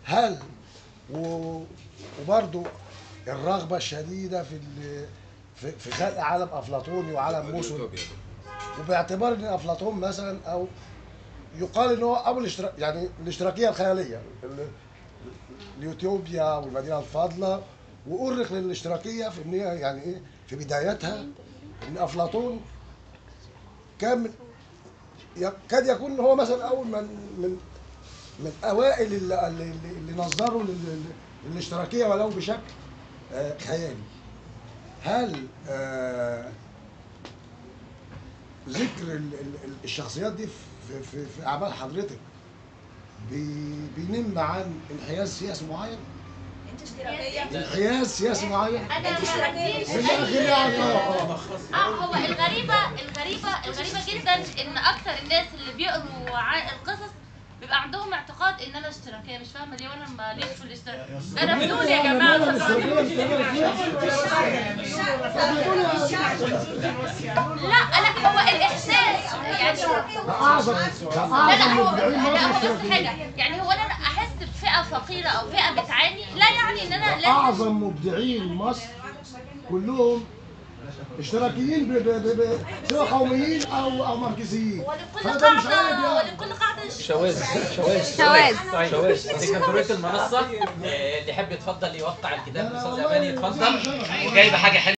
هل و- وبرضو الرغبه الشديده في ال- في في خلق عالم افلاطوني وعالم موسى وباعتبار ان افلاطون مثلا او يقال ان هو ابو الاشتراك يعني الاشتراكيه الخياليه ال- اليوتيوبيا والمدينه الفاضله وأرخ للاشتراكيه في ان هي يعني ايه في بدايتها ان افلاطون كان من يكاد يكون هو مثلا اول من من من اوائل اللي, اللي, اللي نظروا لل- لل- للاشتراكيه ولو بشكل آه، خيالي هل آه، ذكر ال- ال- ال- الشخصيات دي في, في, في اعمال حضرتك بي- بينم عن انحياز سياسي معين؟ انت اشتراكيه انحياز سياسي معين؟ انا ما عنديش من الاخر يعني اه اه اه هو الغريبه الغريبه الغريبه جدا ان اكتر الناس اللي بيقروا ع- القصص بيبقى عندهم اعتقاد ان انا اشتراكيه مش فاهمه ليه وانا ماليش في الاشتراك انا بدون يا جماعه لا لا هو الاحساس يعني اعظم لا لا اعظم هو مبدعين لا مصر هو بص اشتراكيين حاجه يعني هو انا احس بفئه فقيره او فئه بتعاني لا يعني ان انا لازم اعظم مبدعين مصر كلهم اشتراكيين ب- ب- ب- ب- سواء قوميين او او ماركسيين ولكل فده مش عيب قاعده يعني ولكل قاعده شواذ شواذ شواذ شواذ دي كانت طريقه المنصه آه، اللي يحب يتفضل يوقع الكتاب لا، لا، الاستاذ والله اماني يتفضل مش عشان. وجايبه حاجه حلوه